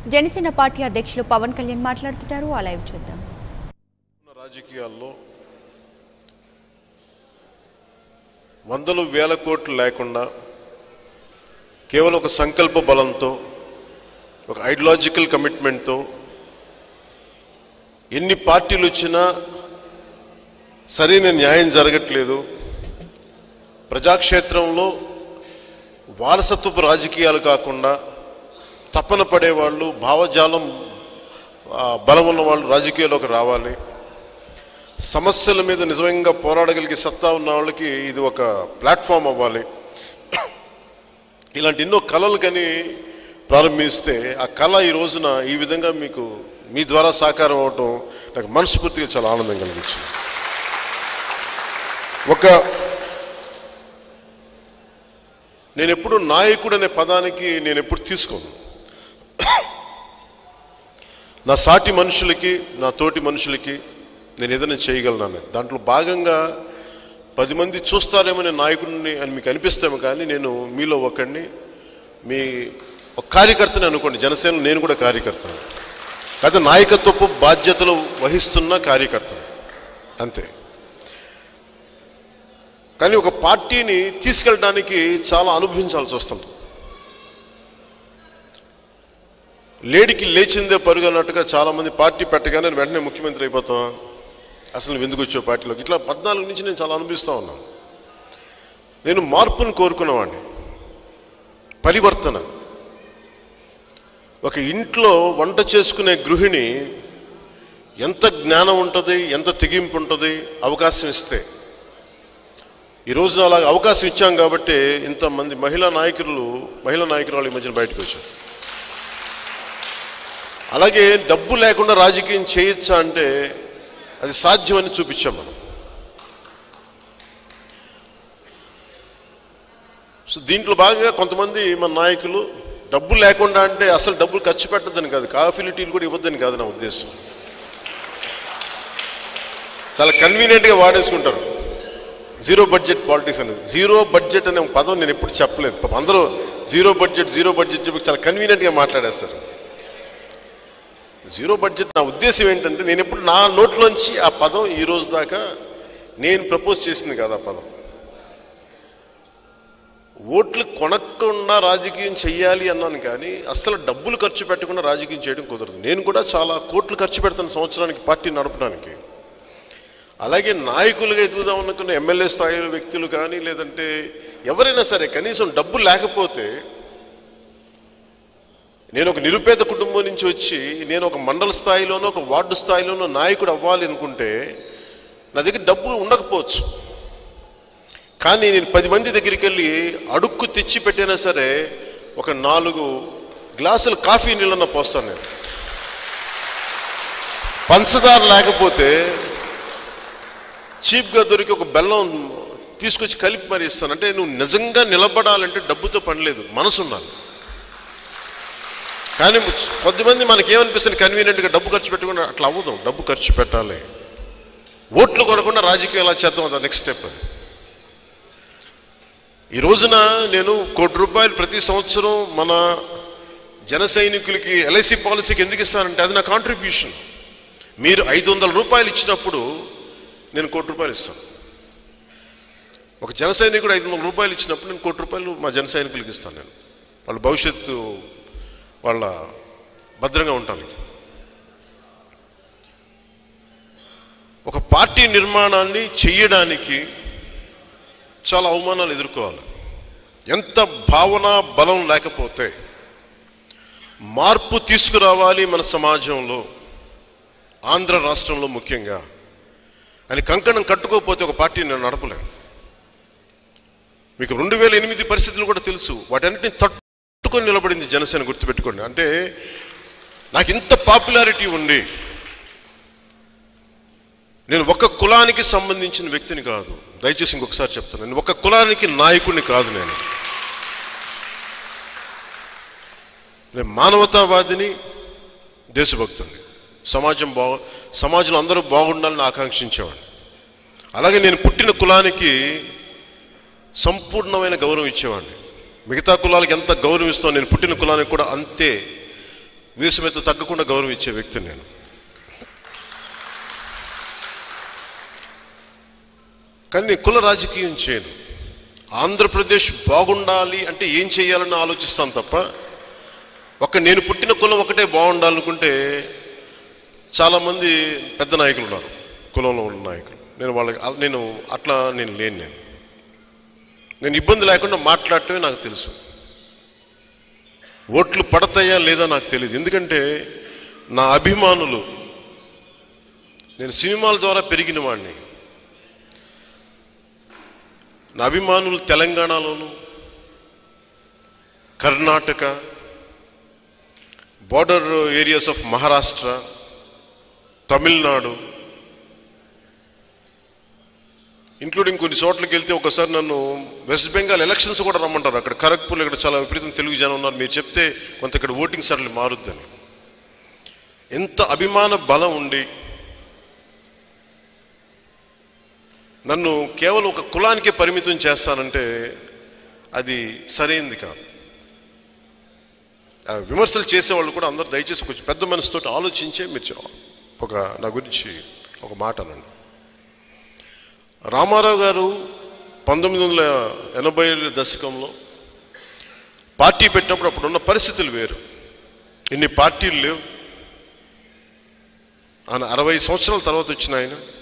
Janasena party అధ్యక్షులు పవన్ కళ్యాణ్ మాట్లాడుతున్నారు ఆ లైవ్ చూద్దాం ఉన్న రాజకీయాల్లో వందలు వేల కోట్లు లేకుండా కేవలం ఒక సంకల్ప బలంతో ఒక ఐడియాలజికల్ కమిట్మెంట్తో ఎన్ని పార్టీలు వచ్చినా సరైన న్యాయం జరగట్లేదు ప్రజాక్షేత్రంలో వారసత్వపు రాజకీయాలు కాకుండా తపన పడేవాళ్ళు భావజాలం ఆ, బలం ఉన్న వాళ్ళు రాజకీయాల్లోకి రావాలి సమస్యల మీద నిజంగా పోరాడగలిగే సత్తా ఉన్న వాళ్ళకి ఇది ఒక ప్లాట్ఫామ్ అవ్వాలి ఇలాంటి ఎన్నో కళలు కానీ ప్రారంభిస్తే ఆ కళ ఈ రోజున ఈ విధంగా మీకు మీ ద్వారా సాకారం అవటం నాకు మనస్ఫూర్తిగా చాలా ఆనందం కలిగించింది ఒక నేను ఎప్పుడు నాయకుడు అనే పదానికి నేను ఎప్పుడు తీసుకోను నా సాటి మనుషులకి నా తోటి మనుషులకి నేను ఏదైనా చేయగలను అన్నది దాంట్లో భాగంగా పది మంది చూస్తారేమో నేను నాయకుడిని అని మీకు అనిపిస్తాము కానీ నేను మీలో ఒకడిని మీ ఒక కార్యకర్తని అనుకోండి జనసేన నేను కూడా కార్యకర్తను అయితే నాయకత్వపు బాధ్యతలు వహిస్తున్న కార్యకర్తను అంతే కానీ ఒక పార్టీని తీసుకెళ్ళడానికి చాలా అనుభవించాల్సి వస్తుంది లేడికి లేచిందే పరుగు అన్నట్టుగా చాలా మంది పార్టీ పెట్టగానే నేను వెంటనే ముఖ్యమంత్రి అయిపోతాం అసలు నువ్వు ఎందుకు వచ్చావు పార్టీలోకి ఇట్లా పద్నాలుగు నుంచి నేను చాలా అనుభవిస్తూ ఉన్నాను నేను మార్పును కోరుకున్నవాడిని పరివర్తన ఒక ఇంట్లో వంట చేసుకునే గృహిణి ఎంత జ్ఞానం ఉంటుంది ఎంత తెగింపు ఉంటుంది అవకాశం ఇస్తే ఈ రోజున అలా అవకాశం ఇచ్చాం కాబట్టి ఇంతమంది మహిళా నాయకులు మహిళా నాయకురాలు ఈ మధ్యన బయటకు వచ్చారు అలాగే డబ్బు లేకుండా రాజకీయం చేయొచ్చా అంటే అది సాధ్యమని చూపించాం మనం సో దీంట్లో భాగంగా కొంతమంది మన నాయకులు డబ్బు లేకుండా అంటే అసలు డబ్బులు ఖర్చు పెట్టద్దని కాదు కాఫీలు టీలు కూడా ఇవ్వద్దని కాదు నా ఉద్దేశం చాలా కన్వీనియంట్గా వాడేసుకుంటారు జీరో బడ్జెట్ పాలిటిక్స్ అనేది జీరో బడ్జెట్ అనే పదం నేను ఎప్పుడు చెప్పలేదు పాపం అందరూ జీరో బడ్జెట్ జీరో బడ్జెట్ చెప్పి చాలా కన్వీనియంట్గా మాట్లాడేస్తారు జీరో బడ్జెట్ నా ఉద్దేశం ఏంటంటే నేను ఎప్పుడు నా నోట్లోంచి ఆ పదం ఈ రోజు దాకా నేను ప్రపోజ్ చేసింది కాదు ఆ పదం ఓట్లు కొనకుండా రాజకీయం చెయ్యాలి అన్నాను కానీ అస్సలు డబ్బులు ఖర్చు పెట్టకుండా రాజకీయం చేయడం కుదరదు నేను కూడా చాలా కోట్లు ఖర్చు పెడతాను సంవత్సరానికి పార్టీ నడపడానికి అలాగే నాయకులుగా ఎదుగుదాం అనుకున్న ఎమ్మెల్యే స్థాయిలో వ్యక్తులు కానీ లేదంటే ఎవరైనా సరే కనీసం డబ్బు లేకపోతే నేను ఒక నిరుపేద కుటుంబం నుంచి వచ్చి నేను ఒక మండల స్థాయిలోనో ఒక వార్డు స్థాయిలోనో నాయకుడు అవ్వాలి అనుకుంటే నా దగ్గర డబ్బు ఉండకపోవచ్చు కానీ నేను పది మంది దగ్గరికి వెళ్ళి అడుక్కు తెచ్చి పెట్టినా సరే ఒక నాలుగు గ్లాసులు కాఫీ నీళ్ళన్న పోస్తాను నేను పంచదార లేకపోతే చీప్గా దొరికి ఒక బెల్లం తీసుకొచ్చి కలిపి మరి ఇస్తాను అంటే నువ్వు నిజంగా నిలబడాలంటే డబ్బుతో పని లేదు మనసు ఉండాలి కానీ కొద్దిమంది మనకి ఏమనిపిస్తుంది కన్వీనియంట్గా డబ్బు ఖర్చు పెట్టకుండా అట్లా అవ్వదు డబ్బు ఖర్చు పెట్టాలి ఓట్లు కొనకుండా రాజకీయం ఎలా చేద్దాం అదా నెక్స్ట్ స్టెప్ అది ఈ రోజున నేను కోటి రూపాయలు ప్రతి సంవత్సరం మన జన సైనికులకి ఎల్ఐసి పాలసీకి ఎందుకు ఇస్తానంటే అది నా కాంట్రిబ్యూషన్ మీరు ఐదు వందల రూపాయలు ఇచ్చినప్పుడు నేను కోటి రూపాయలు ఇస్తాను ఒక జన సైనికుడు ఐదు వందల రూపాయలు ఇచ్చినప్పుడు నేను కోటి రూపాయలు మా జన సైనికులకి ఇస్తాను నేను వాళ్ళ భవిష్యత్తు వాళ్ళ భద్రంగా ఉండటానికి ఒక పార్టీ నిర్మాణాన్ని చెయ్యడానికి చాలా అవమానాలు ఎదుర్కోవాలి ఎంత భావన బలం లేకపోతే మార్పు తీసుకురావాలి మన సమాజంలో ఆంధ్ర రాష్ట్రంలో ముఖ్యంగా అని కంకణం కట్టుకోకపోతే ఒక పార్టీ నేను నడపలేను మీకు రెండు వేల ఎనిమిది పరిస్థితులు కూడా తెలుసు వాటన్నిటిని తట్టుకొని నిలబడింది జనసేన గుర్తుపెట్టుకోండి అంటే నాకు ఇంత పాపులారిటీ ఉంది నేను ఒక కులానికి సంబంధించిన వ్యక్తిని కాదు దయచేసి ఇంకొకసారి చెప్తాను నేను ఒక కులానికి నాయకుడిని కాదు నేను నేను మానవతావాదిని దేశభక్తుడిని సమాజం బాగు సమాజంలో అందరూ బాగుండాలని ఆకాంక్షించేవాడిని అలాగే నేను పుట్టిన కులానికి సంపూర్ణమైన గౌరవం ఇచ్చేవాడిని మిగతా కులాలకు ఎంత గౌరవం ఇస్తాను నేను పుట్టిన కులానికి కూడా అంతే వీసమెత్తు తగ్గకుండా గౌరవం ఇచ్చే వ్యక్తిని నేను కానీ నేను కుల రాజకీయం చేయను ఆంధ్రప్రదేశ్ బాగుండాలి అంటే ఏం చేయాలని ఆలోచిస్తాను తప్ప ఒక నేను పుట్టిన కులం ఒకటే బాగుండాలనుకుంటే చాలామంది పెద్ద నాయకులు ఉన్నారు కులంలో ఉన్న నాయకులు నేను వాళ్ళకి నేను అట్లా నేను లేను నేను నేను ఇబ్బంది లేకుండా మాట్లాడటమే నాకు తెలుసు ఓట్లు పడతాయా లేదా నాకు తెలియదు ఎందుకంటే నా అభిమానులు నేను సినిమాల ద్వారా పెరిగిన వాడిని నా అభిమానులు తెలంగాణలోను Karnataka border areas of Maharashtra Tamil Nadu including కొన్ని చోట్లకి వెళ్తే ఒకసారి నన్ను వెస్ట్ బెంగాల్ ఎలక్షన్స్ కూడా రమ్మంటారు అక్కడ ఖరగ్పూర్లో ఇక్కడ చాలా విపరీతం తెలుగు జనం ఉన్నారు మీరు చెప్తే కొంత ఇక్కడ ఓటింగ్ సరళి మారుద్దని ఎంత అభిమాన బలం ఉండి నన్ను కేవలం ఒక కులానికే పరిమితం చేస్తానంటే అది సరైంది కాదు ఆ విమర్శలు చేసేవాళ్ళు కూడా అందరూ దయచేసి కొంచెం పెద్ద మనసుతోటి ఆలోచించే మీరు చె- ఒక నా గురించి ఒక మాట అనండి రామారావు గారు పంతొమ్మిది వందల ఎనభై దశకంలో పార్టీ పెట్టినప్పుడు అప్పుడున్న పరిస్థితులు వేరు ఇన్ని పార్టీలు లేవు ఆయన అరవై సంవత్సరాల తర్వాత వచ్చిన ఆయన